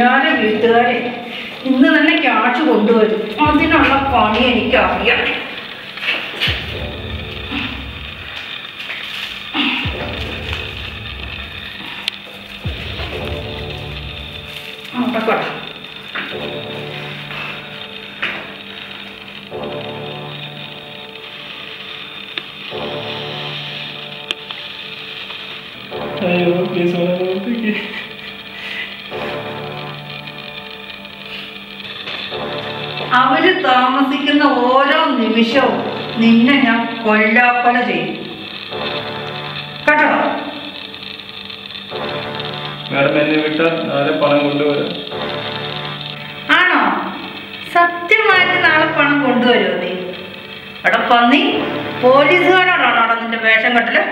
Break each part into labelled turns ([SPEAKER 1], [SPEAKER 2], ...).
[SPEAKER 1] പുന്നാര വീട്ടുകാരെ ഇന്ന് തന്നെ ക്യാഷ് കൊണ്ടുവരും അതിനുള്ള പണി എനിക്കറിയാം നോക്കട്ടെ
[SPEAKER 2] അയ്യോ പ്ലീസ് ഓർത്തേക്ക്
[SPEAKER 1] അവര് താമസിക്കുന്ന ഓരോ നിമിഷവും നിന്നെ ഞാൻ കൊല്ലാക്കൊല ചെയ്യും കേട്ടോ
[SPEAKER 2] മാഡം എന്നെ വിട്ടാൽ നാളെ പണം കൊണ്ടുവരാം
[SPEAKER 1] ആണോ സത്യമായിട്ട് നാളെ പണം കൊണ്ടുവരുമോ നീ എടാ പന്നി പോലീസുകാരോടാണോ അവിടെ നിന്റെ വേഷം കെട്ടല്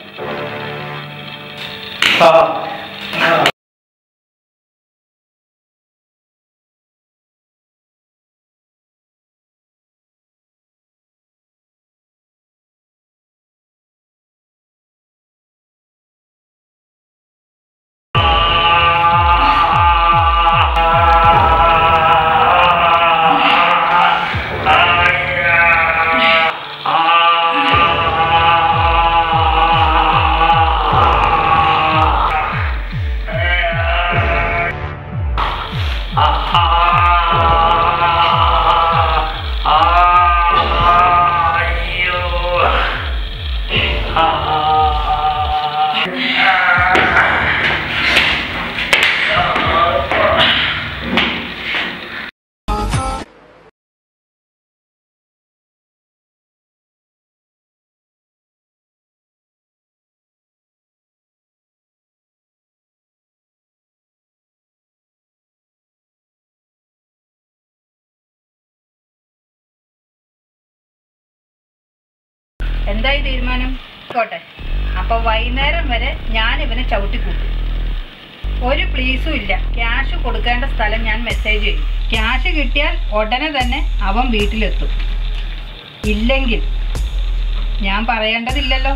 [SPEAKER 1] എന്തായി തീരുമാനം കോട്ടെ അപ്പൊ വൈകുന്നേരം വരെ ഞാൻ ഇവനെ ചവിട്ടിക്കൂട്ടും ഒരു പ്ലീസും ഇല്ല ക്യാഷ് കൊടുക്കേണ്ട സ്ഥലം ഞാൻ മെസ്സേജ് ചെയ്യും ക്യാഷ് കിട്ടിയാൽ ഉടനെ തന്നെ അവൻ വീട്ടിലെത്തും ഇല്ലെങ്കിൽ ഞാൻ പറയേണ്ടതില്ലല്ലോ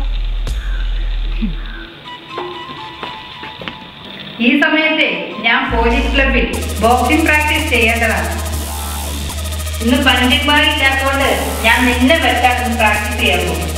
[SPEAKER 1] ഈ സമയത്തെ ഞാൻ പോലീസ് ക്ലബിൽ ബോക്സിംഗ് പ്രാക്ടീസ് ചെയ്യേണ്ടതാണ് ഇന്ന് പണ്ഡിറ്റ് ബായി ഇല്ലാത്തതുകൊണ്ട് ഞാൻ നിന്നെ വെച്ചാണ് പ്രാക്ടീസ് ചെയ്യാൻ പോകും